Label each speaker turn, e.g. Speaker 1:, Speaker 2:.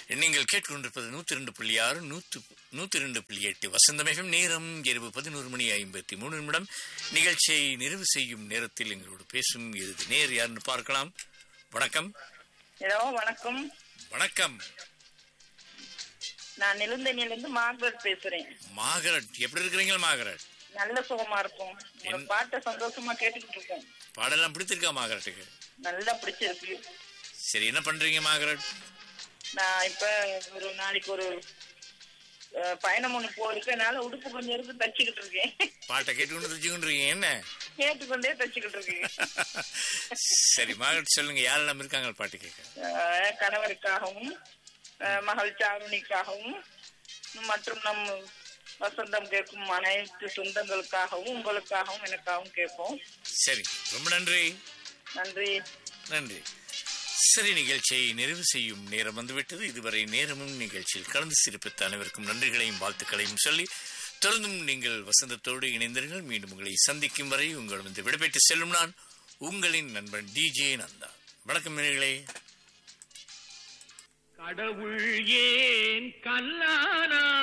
Speaker 1: நீங்கள் கேட்டுக்கொண்டிருப்பது நூத்தி ரெண்டு புள்ளி ஆறு நூத்து நூத்தி ரெண்டு புள்ளி எட்டு வசந்தமேகம் நேரம் இரவு பதினோரு மணி ஐம்பத்தி மூணு நிமிடம் நிகழ்ச்சியை நிறைவு செய்யும் நேரத்தில் எங்களோடு பேசும் இறுதி நேர் யாருன்னு பார்க்கலாம் வணக்கம்
Speaker 2: ஹலோ வணக்கம்
Speaker 1: வணக்கம்
Speaker 2: நான் நிலந்தனியிலிருந்து மார்கரெட் பேசுறேன்
Speaker 1: மாகரட் எப்படி இருக்கிறீங்க மாகரட்
Speaker 2: நல்ல சுகமா இருக்கும் உங்க
Speaker 1: என்-
Speaker 2: பாட்டை சந்தோஷமா கேட்டுக்கிட்டு இருக்கோம்
Speaker 1: பாடலாம் பிடித்திருக்கா மாகரட்டுக்கு
Speaker 2: நல்லா பிடிச்சிருக்கு
Speaker 1: சரி என்ன பண்றீங்க மாகரட்
Speaker 2: நான் இப்ப ஒரு நாளைக்கு ஒரு அஹ், பயணம் ஒண்ணு போயிருக்கனால உடுப்பு கொஞ்சம் இருக்கு தச்சுக்கிட்டு இருக்கேன்
Speaker 1: பாட்டை கேட்டுக்கொண்டு வச்சுக்கொண்டிருக்கீங்க என்ன
Speaker 2: கேட்டுக்கொண்டே தச்சுக்கிட்டு இருக்கேன்
Speaker 1: சரி மாகரட் சொல்லுங்க யாரெல்லாம் இருக்காங்க பாட்டு கேட்க
Speaker 2: அஹ், கணவருக்காகவும் அஹ், மகள் சாருணிக்காகவும் மற்றும் நம் வசந்தம் கேட்கும் அனைத்து சொந்தங்களுக்காகவும் உங்களுக்காகவும் எனக்காகவும் கேட்போம்
Speaker 1: சரி ரொம்ப நன்றி
Speaker 2: நன்றி
Speaker 1: நன்றி சரி நிகழ்ச்சியை நிறைவு செய்யும் நேரம் வந்துவிட்டது இதுவரை நேரமும் நிகழ்ச்சியில் கலந்து சிறப்பித்த அனைவருக்கும் நன்றிகளையும் வாழ்த்துக்களையும் சொல்லி தொடர்ந்தும் நீங்கள் வசந்தத்தோடு இணைந்தீர்கள் மீண்டும் உங்களை சந்திக்கும் வரை உங்களிடம் விடைபெற்று செல்லும் நான் உங்களின் நண்பன் டிஜே நந்தா வணக்கம் நேயர்களே
Speaker 3: கடவுள் ஏன் கல்லானா